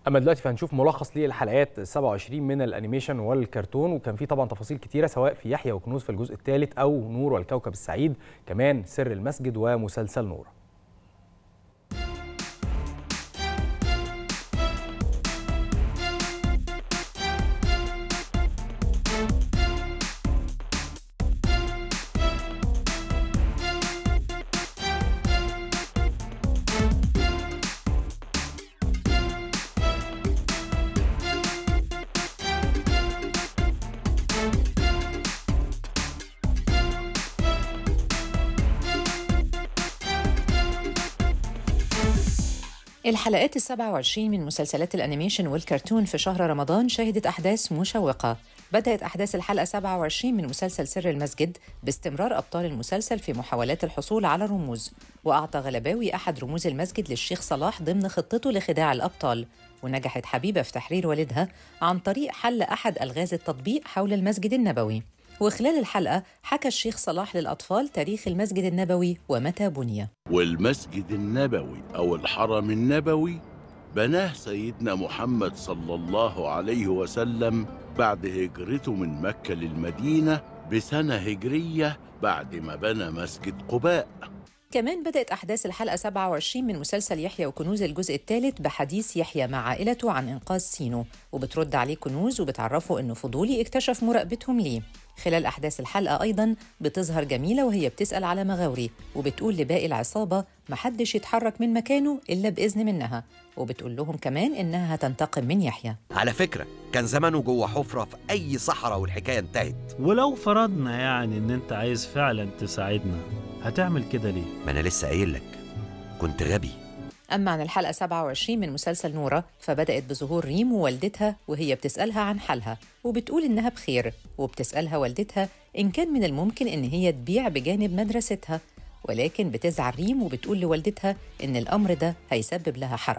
اما دلوقتي فهنشوف ملخص للحلقات 27 من الانيميشن والكرتون وكان في طبعا تفاصيل كتيره سواء في يحيى وكنوز في الجزء الثالث او نور والكوكب السعيد كمان سر المسجد ومسلسل نور الحلقات السبعة وعشرين من مسلسلات الأنيميشن والكرتون في شهر رمضان شهدت أحداث مشوقة بدأت أحداث الحلقة 27 من مسلسل سر المسجد باستمرار أبطال المسلسل في محاولات الحصول على رموز وأعطى غلباوي أحد رموز المسجد للشيخ صلاح ضمن خطته لخداع الأبطال ونجحت حبيبة في تحرير والدها عن طريق حل أحد ألغاز التطبيق حول المسجد النبوي وخلال الحلقة حكى الشيخ صلاح للأطفال تاريخ المسجد النبوي ومتى بني والمسجد النبوي أو الحرم النبوي بناه سيدنا محمد صلى الله عليه وسلم بعد هجرته من مكة للمدينة بسنة هجرية بعد ما بنى مسجد قباء كمان بدأت أحداث الحلقة 27 من مسلسل يحيى وكنوز الجزء الثالث بحديث يحيى مع عائلته عن إنقاذ سينو وبترد عليه كنوز وبتعرفه إنه فضولي اكتشف مراقبتهم ليه خلال أحداث الحلقة أيضا بتظهر جميلة وهي بتسأل على مغاوري وبتقول لباقي العصابة محدش يتحرك من مكانه إلا بإذن منها وبتقول لهم كمان إنها هتنتقم من يحيى على فكرة كان زمانه جوه حفرة في أي صحراء والحكاية انتهت ولو فرضنا يعني ان انت عايز فعلا تساعدنا هتعمل كده ليه ما أنا لسه قايل لك كنت غبي أما عن الحلقة 27 من مسلسل نورة فبدأت بظهور ريم ووالدتها وهي بتسألها عن حالها وبتقول إنها بخير وبتسألها والدتها إن كان من الممكن إن هي تبيع بجانب مدرستها ولكن بتزعل ريم وبتقول لوالدتها إن الأمر ده هيسبب لها حرج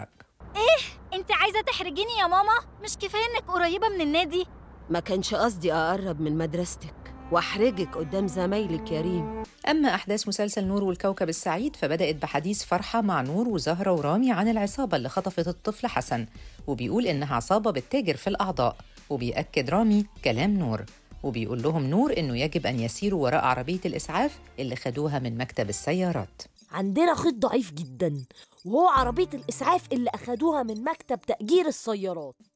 انت عايزه تحرجيني يا ماما مش كفايه انك قريبه من النادي ما كانش قصدي أقرب من مدرستك وأحرجك قدام زمايلك يا ريم أما أحداث مسلسل نور والكوكب السعيد فبدأت بحديث فرحة مع نور وزهرة ورامي عن العصابة اللي خطفت الطفل حسن وبيقول إنها عصابة بتتاجر في الأعضاء وبيأكد رامي كلام نور وبيقول لهم نور إنه يجب أن يسيروا وراء عربية الإسعاف اللي خدوها من مكتب السيارات عندنا خيط ضعيف جدا وهو عربية الإسعاف اللي أخدوها من مكتب تأجير السيارات